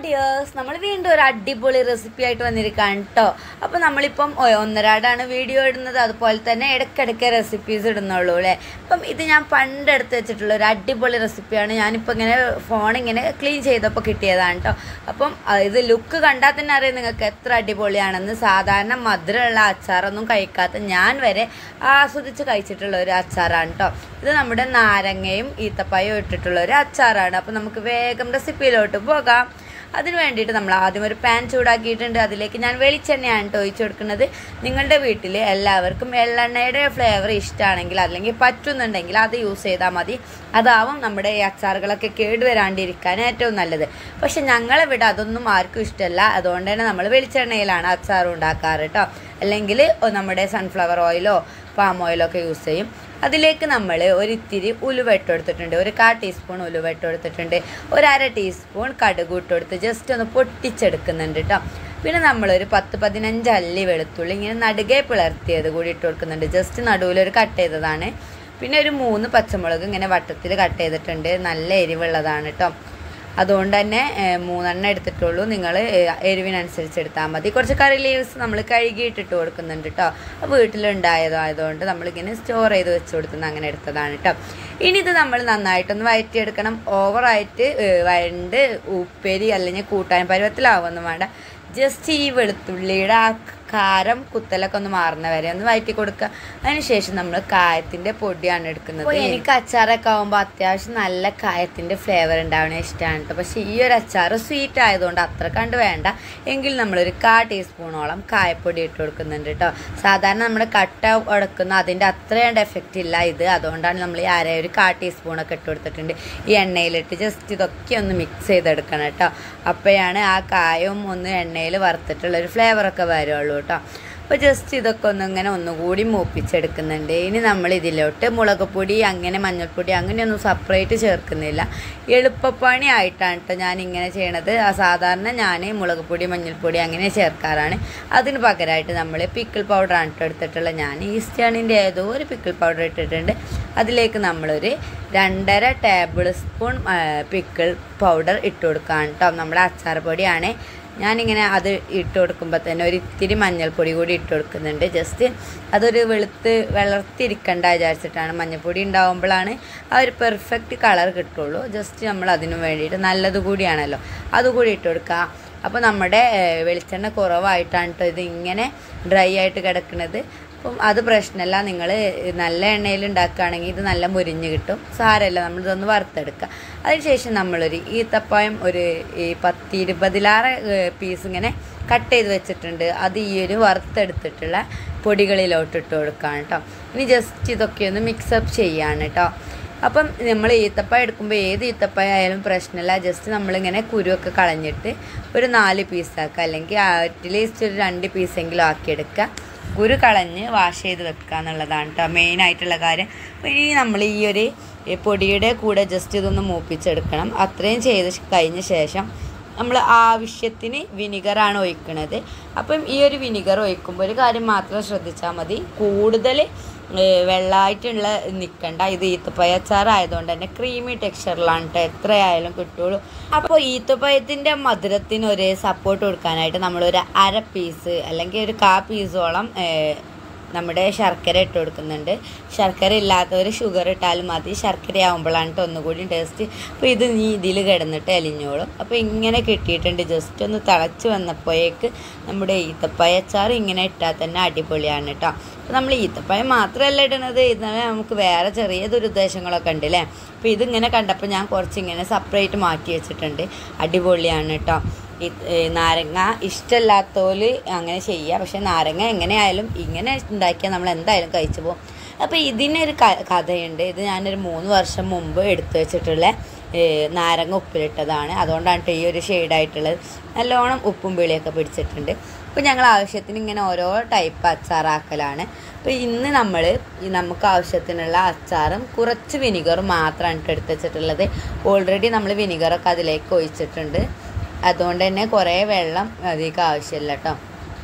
dears നമ്മൾ വീണ്ടും ഒരു അടിപൊളി റെസിപ്പി ആയിട്ട് വന്നിരിക്കുകയാണ് കേട്ടോ അപ്പോൾ നമ്മളിപ്പം ഒ- ഒന്നരാടാണ് വീഡിയോ ഇടുന്നത് അതുപോലെ തന്നെ ഇടയ്ക്കിടയ്ക്ക് റെസിപ്പീസ് ഇടുന്നുള്ളൂ അല്ലേ അപ്പം ഇത് ഞാൻ പണ്ട് എടുത്ത് വെച്ചിട്ടുള്ള ഒരു അടിപൊളി റെസിപ്പിയാണ് ഞാനിപ്പോൾ ഇങ്ങനെ ഫോൺ ഇങ്ങനെ ക്ലീൻ ചെയ്തപ്പോൾ കിട്ടിയതാണ് കേട്ടോ അപ്പം ആ, ഇത് ലുക്ക് കണ്ടാൽ തന്നെ അറിയാം നിങ്ങൾക്ക് എത്ര അടിപൊളിയാണെന്ന് സാധാരണ മധുരമുള്ള അച്ചാറൊന്നും കഴിക്കാത്ത ഞാൻ വരെ ആസ്വദിച്ച് കഴിച്ചിട്ടുള്ള ഒരു അച്ചാറാണ് കേട്ടോ ഇത് നമ്മുടെ നാരങ്ങയും ഈത്തപ്പഴവും ഇട്ടിട്ടുള്ള ഒരു അച്ചാറാണ് അപ്പോൾ നമുക്ക് വേഗം റെസിപ്പിയിലോട്ട് പോകാം അതിന് വേണ്ടിയിട്ട് നമ്മൾ ആദ്യം ഒരു പാൻ ചൂടാക്കിയിട്ടുണ്ട് അതിലേക്ക് ഞാൻ വെളിച്ചെണ്ണയാണ് കേട്ടോ ഒഴിച്ചു കൊടുക്കുന്നത് നിങ്ങളുടെ വീട്ടിൽ എല്ലാവർക്കും എള്ളെണ്ണയുടെ ഫ്ലേവർ ഇഷ്ടമാണെങ്കിൽ അല്ലെങ്കിൽ പറ്റുന്നുണ്ടെങ്കിൽ അത് യൂസ് ചെയ്താൽ മതി അതാവും നമ്മുടെ ഈ അച്ചാറുകളൊക്കെ കേടുവരാണ്ടിരിക്കാൻ ഏറ്റവും നല്ലത് പക്ഷെ ഞങ്ങളിവിടെ അതൊന്നും ആർക്കും ഇഷ്ടമല്ല അതുകൊണ്ട് തന്നെ നമ്മൾ വെളിച്ചെണ്ണയിലാണ് അച്ചാർ ഉണ്ടാക്കാറ് കേട്ടോ അല്ലെങ്കിൽ നമ്മുടെ സൺഫ്ലവർ ഓയിലോ പാം ഓയിലോ ഒക്കെ യൂസ് ചെയ്യും അതിലേക്ക് നമ്മൾ ഒരിത്തിരി ഉലുവ ഇട്ട് കൊടുത്തിട്ടുണ്ട് ഒരു കാ ടീസ്പൂൺ ഉലുവ ഇട്ട് കൊടുത്തിട്ടുണ്ട് ഒരു അര ടീസ്പൂൺ കടുക് ഇട്ട് കൊടുത്ത് ജസ്റ്റ് ഒന്ന് പൊട്ടിച്ചെടുക്കുന്നുണ്ട് കേട്ടോ പിന്നെ നമ്മളൊരു പത്ത് പതിനഞ്ച് അല്ലി വെളുത്തുള്ളി ഇങ്ങനെ നടുകെ പിളർത്തിയത് കൂടി ഇട്ട് കൊടുക്കുന്നുണ്ട് ജസ്റ്റ് നടുവിലൊരു കട്ട് ചെയ്തതാണ് പിന്നെ ഒരു മൂന്ന് പച്ചമുളക് ഇങ്ങനെ വട്ടത്തിൽ കട്ട് ചെയ്തിട്ടുണ്ട് നല്ല എരിവുള്ളതാണ് കേട്ടോ അതുകൊണ്ട് തന്നെ ഏഹ്, മൂന്നെണ്ണം എടുത്തിട്ടുള്ളൂ നിങ്ങൾ എരിവിനനുസരിച്ച് എടുത്താൽ മതി കുറച്ച് കറി ലീവ്സ് നമ്മൾ കഴുകിയിട്ടിട്ട് കൊടുക്കുന്നുണ്ട് കേട്ടോ വീട്ടിലുണ്ടായതായതുകൊണ്ട് നമ്മളിങ്ങനെ സ്റ്റോർ ചെയ്ത് വെച്ച് കൊടുക്കുന്ന അങ്ങനെ എടുത്തതാണ് കേട്ടോ ഇനി ഇത് നമ്മൾ നന്നായിട്ടൊന്ന് വഴറ്റിയെടുക്കണം ഓവറായിട്ട് ഏഹ്, വഴണ്ട് ഉപ്പേരി അല്ലെങ്കിൽ കൂട്ടാൻ പരുവത്തിലാവുമൊന്നും വേണ്ട ജസ്റ്റ് ഈ വെളുത്തുള്ളിയുടെ ആ കാരം കുത്തലൊക്കെ ഒന്ന് മാറുന്ന വരെ ഒന്ന് വഴറ്റി കൊടുക്കുക അതിനുശേഷം നമ്മൾ കായത്തിന്റെ പൊടിയാണ് എടുക്കുന്നത് അപ്പോൾ എനിക്ക് അച്ചാറൊക്കെ ആകുമ്പോൾ അത്യാവശ്യം നല്ല കായത്തിന്റെ ഫ്ലേവർ ഉണ്ടാവണ ഇഷ്ടമാണ് കേട്ടോ പക്ഷേ ഈ ഒരു അച്ചാർ സ്വീറ്റ് ആയതുകൊണ്ട് അത്ര കണ്ട് വേണ്ട എങ്കിൽ നമ്മളൊരു കാ ടീസ്പൂണോളം കായപ്പൊടി ഇട്ട് കൊടുക്കുന്നുണ്ട് കേട്ടോ സാധാരണ നമ്മുടെ കട്ട ഉടക്കുന്ന അതിൻ്റെ അത്രയും എഫക്റ്റ് ഇല്ല ഇത് അതുകൊണ്ടാണ് നമ്മൾ ഈ അര ഒരു കാ ടീസ്പൂണൊക്കെ ഇട്ട് കൊടുത്തിട്ടുണ്ട് ഈ എണ്ണയിലിട്ട് ജസ്റ്റ് ഇതൊക്കെ ഒന്ന് മിക്സ് ചെയ്തെടുക്കണം കേട്ടോ അപ്പോഴാണ് ആ കായവും ഒന്ന് എണ്ണയിൽ വറുത്തിട്ടുള്ള ഒരു ഫ്ലേവറൊക്കെ വരുള്ളൂ കേട്ടോ അപ്പോൾ ജസ്റ്റ് ഇതൊക്കെ ഒന്ന് ഇങ്ങനെ ഒന്നുകൂടി മൂപ്പിച്ചെടുക്കുന്നുണ്ട് ഇനി നമ്മൾ ഇതിലോട്ട് മുളക് പൊടി അങ്ങനെ മഞ്ഞൾപ്പൊടി അങ്ങനെയൊന്നും സെപ്പറേറ്റ് ചേർക്കുന്നില്ല എളുപ്പപ്പണി ആയിട്ടാണ് കേട്ടോ ഞാൻ ഇങ്ങനെ ചെയ്യണത് ആ സാധാരണ ഞാൻ മുളക് പൊടി മഞ്ഞൾപ്പൊടി അങ്ങനെ ചേർക്കാറാണ് അതിന് പകരമായിട്ട് നമ്മൾ പിക്കിൾ പൗഡറാണ് കേട്ടോ എടുത്തിട്ടുള്ളത് ഞാൻ ഈസ്റ്റേണിൻ്റെ ഏതോ ഒരു പിക്കിൾ പൗഡർ ഇട്ടിട്ടുണ്ട് അതിലേക്ക് നമ്മളൊരു രണ്ടര ടേബിൾ സ്പൂൺ പിക്കിൾ പൗഡർ ഇട്ട് കൊടുക്കുകയാണ് കേട്ടോ നമ്മുടെ അച്ചാർ പൊടിയാണ് ഞാനിങ്ങനെ അത് ഇട്ട് കൊടുക്കുമ്പോൾ തന്നെ ഒരു ഇത്തിരി മഞ്ഞൾപ്പൊടി കൂടി ഇട്ട് കൊടുക്കുന്നുണ്ട് ജസ്റ്റ് അതൊരു വെളുത്ത് വളർത്തിരിക്കണ്ട വിചാരിച്ചിട്ടാണ് മഞ്ഞൾപ്പൊടി ഉണ്ടാകുമ്പോഴാണ് ആ ഒരു പെർഫെക്റ്റ് കളർ കിട്ടുള്ളൂ ജസ്റ്റ് നമ്മൾ അതിനു വേണ്ടിയിട്ട് നല്ലത് കൂടിയാണല്ലോ അതുകൂടി ഇട്ട് കൊടുക്കുക അപ്പോൾ നമ്മുടെ ഏഹ്, വെളിച്ചെണ്ണ കുറവായിട്ടാണ് കേട്ടോ ഇത് ഇങ്ങനെ ഡ്രൈ ആയിട്ട് കിടക്കുന്നത് അപ്പം അത് പ്രശ്നമല്ല നിങ്ങൾ നല്ല എണ്ണയിൽ ഉണ്ടാക്കുകയാണെങ്കിൽ ഇത് നല്ല മുരിഞ്ഞ് കിട്ടും സാരമല്ല നമ്മളിതൊന്ന് വറുത്തെടുക്കുക അതിനുശേഷം നമ്മളൊരു ഈത്തപ്പഴം ഒരു ഈ പത്ത് ഇരുപതിലാറ് പീസ് ഇങ്ങനെ കട്ട് ചെയ്ത് വെച്ചിട്ടുണ്ട് അത് ഈ ഒരു വറുത്തെടുത്തിട്ടുള്ള പൊടികളിലോട്ട് ഇട്ട് കൊടുക്കുകയാണ് കേട്ടോ ഇനി ജസ്റ്റ് ഇതൊക്കെ ഒന്ന് മിക്സപ്പ് ചെയ്യാണ് കേട്ടോ അപ്പം നമ്മൾ ഈത്തപ്പഴം എടുക്കുമ്പോൾ ഏത് ഈത്തപ്പഴം ആയാലും പ്രശ്നമില്ല ജസ്റ്റ് നമ്മളിങ്ങനെ കുരുവൊക്കെ കളഞ്ഞിട്ട് ഒരു നാല് പീസാക്കുക അല്ലെങ്കിൽ അറ്റ്ലീസ്റ്റ് ഒരു രണ്ട് പീസെങ്കിലും ആക്കിയെടുക്കുക കുരു കളഞ്ഞ് വാഷ് ചെയ്ത് വെക്കുക എന്നുള്ളതാണ് കേട്ടോ മെയിനായിട്ടുള്ള കാര്യം അപ്പോൾ ഇനി നമ്മൾ ഈ ഒരു ഈ പൊടിയുടെ കൂടെ ജസ്റ്റ് ഇതൊന്ന് മൂപ്പിച്ചെടുക്കണം അത്രയും ചെയ്ത് കഴിഞ്ഞ ശേഷം നമ്മൾ ആവശ്യത്തിന് വിനിഗറാണ് ഒഴിക്കുന്നത് അപ്പം ഈ ഒരു വിനിഗർ ഒഴിക്കുമ്പോൾ ഒരു കാര്യം മാത്രം ശ്രദ്ധിച്ചാൽ മതി കൂടുതൽ വെള്ളമായിട്ടുള്ള നിൽക്കണ്ട ഇത് ഈത്തപ്പഴച്ചാർ ആയതുകൊണ്ട് തന്നെ ക്രീമി ടെക്സ്ചറിലാണ് കേട്ടോ എത്രയായാലും കിട്ടുള്ളൂ അപ്പോൾ ഈത്തപ്പഴത്തിൻ്റെ മധുരത്തിന് ഒരു സപ്പോർട്ട് കൊടുക്കാനായിട്ട് നമ്മളൊരു അര പീസ് അല്ലെങ്കിൽ ഒരു കാ പീസോളം ഏഹ്, നമ്മുടെ ശർക്കര ഇട്ട് കൊടുക്കുന്നുണ്ട് ശർക്കര ഇല്ലാത്തവർ ഷുഗർ ഇട്ടാലും മതി ശർക്കര ആകുമ്പോഴാണ് കേട്ടോ ഒന്നുകൂടി ടേസ്റ്റ് അപ്പോൾ ഇത് നീ ഇതിൽ കിടന്നിട്ട് അലിഞ്ഞോളും അപ്പോൾ ഇങ്ങനെ കിട്ടിയിട്ടുണ്ട് ജസ്റ്റ് ഒന്ന് തിളച്ച് വന്നപ്പോഴേക്ക് നമ്മുടെ ഈത്തപ്പഴച്ചാർ ഇങ്ങനെ ഇട്ടാൽ തന്നെ അടിപൊളിയാണ് കേട്ടോ അപ്പോൾ നമ്മൾ ഈത്തപ്പഴം മാത്രമല്ല ഇടുന്നത് ഇതിനെ നമുക്ക് വേറെ ചെറിയ ദുരുദ്ദേശങ്ങളൊക്കെ ഉണ്ട് അല്ലേ അപ്പോൾ ഇതിങ്ങനെ കണ്ടപ്പോൾ ഞാൻ കുറച്ച് ഇങ്ങനെ സെപ്പറേറ്റ് മാറ്റി വെച്ചിട്ടുണ്ട് അടിപൊളിയാണ് കേട്ടോ ഈ ഏ, നാരങ്ങ ഇഷ്ടമില്ലാത്തോല് അങ്ങനെ ചെയ്യുക പക്ഷെ നാരങ്ങ എങ്ങനെയായാലും ഇങ്ങനെ ഉണ്ടാക്കിയാൽ നമ്മൾ എന്തായാലും കഴിച്ചു പോകും അപ്പോൾ ഇതിനൊരു ക- കഥയുണ്ട് ഇത് ഞാനൊരു മൂന്ന് വർഷം മുമ്പ് എടുത്തു വെച്ചിട്ടുള്ള ഏ, നാരങ്ങ ഉപ്പിലിട്ടതാണ് അതുകൊണ്ടാണ് ട്ടോ ഈ ഒരു ഷെയ്ഡായിട്ടുള്ളത് നല്ലോണം ഉപ്പും പുളിയൊക്കെ പിടിച്ചിട്ടുണ്ട് അപ്പോൾ ഞങ്ങൾ ആവശ്യത്തിന് ഇങ്ങനെ ഓരോ ടൈപ്പ് അച്ചാറാക്കലാണ് അപ്പോൾ ഇന്ന് നമ്മൾ നമുക്ക് ആവശ്യത്തിനുള്ള അച്ചാറും കുറച്ച് വിനിഗറും മാത്രമാണ് ട്ടോ എടുത്ത് വെച്ചിട്ടുള്ളത് ഓൾറെഡി നമ്മൾ വിനിഗറൊക്കെ അതിലേക്ക് ഒഴിച്ചിട്ടുണ്ട് അതുകൊണ്ട് തന്നെ കുറേ വെള്ളം അധികം ആവശ്യമില്ല കേട്ടോ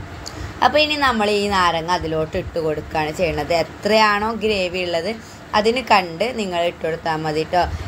അപ്പോൾ ഇനി നമ്മൾ ഈ നാരങ്ങ അതിലോട്ട് ഇട്ട് കൊടുക്കുകയാണ് ചെയ്യുന്നത് എത്രയാണോ ഗ്രേവി ഉള്ളത് അതിന് കണ്ട് നിങ്ങൾ ഇട്ട് കൊടുത്താൽ മതി കേട്ടോ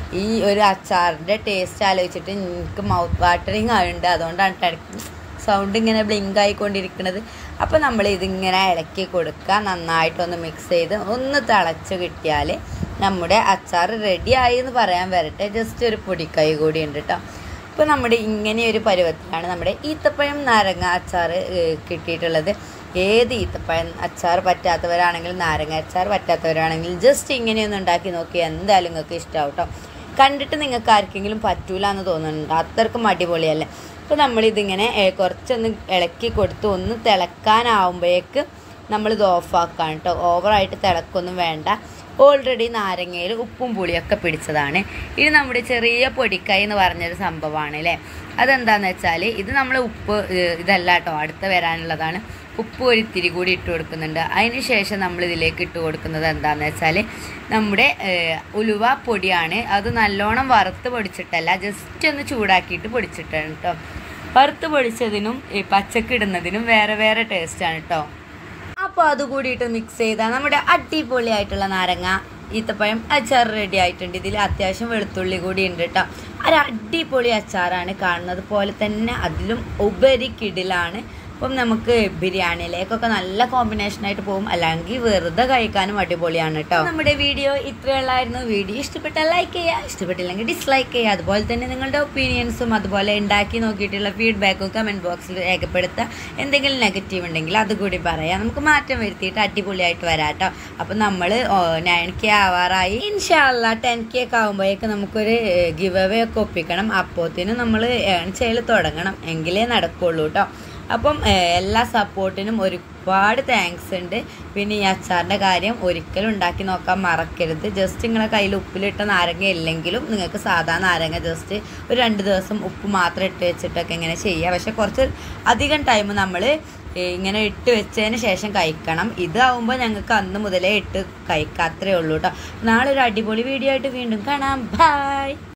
ഈ ഒരു അച്ചാറിൻ്റെ ടേസ്റ്റ് ആലോചിച്ചിട്ട് എനിക്ക് മൗത്ത് വാട്ടറിങ് ആവുന്നുണ്ട് അതുകൊണ്ടാണ് ഇടയ്ക്ക് സൗണ്ട് ഇങ്ങനെ ബ്ലിങ്ക് ആയിക്കൊണ്ടിരിക്കുന്നത് അപ്പോൾ നമ്മൾ ഇതിങ്ങനെ ഇളക്കി കൊടുക്കുക നന്നായിട്ടൊന്ന് മിക്സ് ചെയ്ത് ഒന്ന് തിളച്ച് കിട്ടിയാൽ നമ്മുടെ അച്ചാർ റെഡി ആയി എന്ന് പറയാൻ വരട്ടെ ജസ്റ്റ് ഒരു പൊടിക്കൈ കൂടി ഉണ്ട് കേട്ടോ ഇപ്പോൾ നമ്മുടെ ഇങ്ങനെ ഒരു പരുവത്തിലാണ് നമ്മുടെ ഈത്തപ്പഴം നാരങ്ങ അച്ചാർ കിട്ടിയിട്ടുള്ളത് ഏത് ഈത്തപ്പഴം അച്ചാർ പറ്റാത്തവരാണെങ്കിൽ നാരങ്ങ അച്ചാർ പറ്റാത്തവരാണെങ്കിൽ ജസ്റ്റ് ഇങ്ങനെയൊന്ന് ഉണ്ടാക്കി നോക്കി എന്തായാലും നിങ്ങൾക്ക് ഇഷ്ടമാവും കേട്ടോ കണ്ടിട്ട് നിങ്ങൾക്ക് ആർക്കെങ്കിലും പറ്റൂല എന്ന് തോന്നുന്നുണ്ട് അത്രക്കും അടിപൊളിയല്ലേ അപ്പോൾ നമ്മളിതിങ്ങനെ ഏ, കുറച്ചൊന്ന് ഇളക്കി കൊടുത്ത് ഒന്ന് തിളക്കാനാവുമ്പോഴേക്ക് നമ്മളിത് ഓഫാക്കാം കേട്ടോ ഓവറായിട്ട് തിളക്കൊന്നും വേണ്ട ഓൾറെഡി നാരങ്ങയിൽ ഉപ്പും പുളിയൊക്കെ പിടിച്ചതാണ് ഇത് നമ്മുടെ ചെറിയ പൊടിക്കായി എന്ന് പറഞ്ഞൊരു സംഭവമാണ് അല്ലേ അതെന്താന്ന് വെച്ചാൽ ഇത് നമ്മൾ ഉപ്പ് ഏഹ്, ഇതല്ല കേട്ടോ അടുത്ത് വരാനുള്ളതാണ് ഉപ്പ് ഒരു ഇത്തിരി കൂടി ഇട്ട് കൊടുക്കുന്നുണ്ട് അതിന് ശേഷം നമ്മൾ ഇതിലേക്ക് ഇട്ട് കൊടുക്കുന്നത് എന്താണെന്ന് വെച്ചാൽ നമ്മുടെ ഏഹ്, ഉലുവ പൊടിയാണ് അത് നല്ലോണം വറുത്ത് പൊടിച്ചിട്ടല്ല ജസ്റ്റ് ഒന്ന് ചൂടാക്കിയിട്ട് പൊടിച്ചിട്ടാണ് കേട്ടോ വറുത്ത് പൊടിച്ചതിനും ഈ പച്ചക്ക് ഇടുന്നതിനും വേറെ വേറെ ടേസ്റ്റാണ് കേട്ടോ അപ്പോൾ അത് കൂടിയിട്ട് മിക്സ് ചെയ്താൽ നമ്മുടെ അടിപൊളിയായിട്ടുള്ള നാരങ്ങ ഈത്തപ്പഴം അച്ചാർ റെഡി ആയിട്ടുണ്ട് ഇതിൽ അത്യാവശ്യം വെളുത്തുള്ളി കൂടി ഉണ്ട് കേട്ടോ ഒരു അടിപൊളി അച്ചാറാണ് കാണുന്നത് പോലെ തന്നെ അതിലും ഉപരി കിടിലാണ് അപ്പം നമുക്ക് ബിരിയാണിയിലേക്കൊക്കെ നല്ല കോമ്പിനേഷൻ ആയിട്ട് പോകും അല്ലെങ്കിൽ വെറുതെ കഴിക്കാനും അടിപൊളിയാണ് കേട്ടോ നമ്മുടെ വീഡിയോ ഇത്രയുള്ളായിരുന്നു വീഡിയോ ഇഷ്ടപ്പെട്ടാൽ ലൈക്ക് ചെയ്യുക ഇഷ്ടപ്പെട്ടില്ലെങ്കിൽ ഡിസ്ലൈക്ക് ചെയ്യുക അതുപോലെ തന്നെ നിങ്ങളുടെ ഒപ്പീനിയൻസും അതുപോലെ ഉണ്ടാക്കി നോക്കിയിട്ടുള്ള ഫീഡ്ബാക്കും കമൻറ്റ് ബോക്സിൽ രേഖപ്പെടുത്തുക എന്തെങ്കിലും നെഗറ്റീവ് ഉണ്ടെങ്കിൽ അതുകൂടി പറയാം നമുക്ക് മാറ്റം വരുത്തിയിട്ട് അടിപൊളിയായിട്ട് വരാം കേട്ടോ അപ്പം നമ്മൾ നയൻ കെ ആവാറായി ഇൻഷാല്ല ടെൻ കെ ഒക്കെ ആകുമ്പോഴേക്ക് നമുക്കൊരു ഗിവ് അവേ ഒക്കെ ഒപ്പിക്കണം അപ്പോഴത്തേനും നമ്മൾ ഏൺ ചെയ്യൽ തുടങ്ങണം എങ്കിലേ നടക്കുള്ളൂ കേട്ടോ അപ്പം ഏഹ്, എല്ലാ സപ്പോർട്ടിനും ഒരുപാട് താങ്ക്സ് ഉണ്ട് പിന്നെ ഈ അച്ചാറിൻ്റെ കാര്യം ഒരിക്കലും ഉണ്ടാക്കി നോക്കാൻ മറക്കരുത് ജസ്റ്റ് നിങ്ങളെ കയ്യിൽ ഉപ്പിലിട്ട നാരങ്ങ ഇല്ലെങ്കിലും നിങ്ങൾക്ക് സാധാ നാരങ്ങ ജസ്റ്റ് ഒരു രണ്ട് ദിവസം ഉപ്പ് മാത്രം ഇട്ട് വെച്ചിട്ടൊക്കെ ഇങ്ങനെ ചെയ്യുക പക്ഷെ കുറച്ച് അധികം ടൈം നമ്മൾ ഇങ്ങനെ ഇട്ട് വെച്ചതിന് ശേഷം കഴിക്കണം ഇതാവുമ്പോൾ ഞങ്ങൾക്ക് അന്ന് മുതലേ ഇട്ട് കഴിക്കാം അത്രേ ഉള്ളൂ കേട്ടോ നാളെ ഒരു അടിപൊളി വീഡിയോ ആയിട്ട് വീണ്ടും കാണാം ബൈ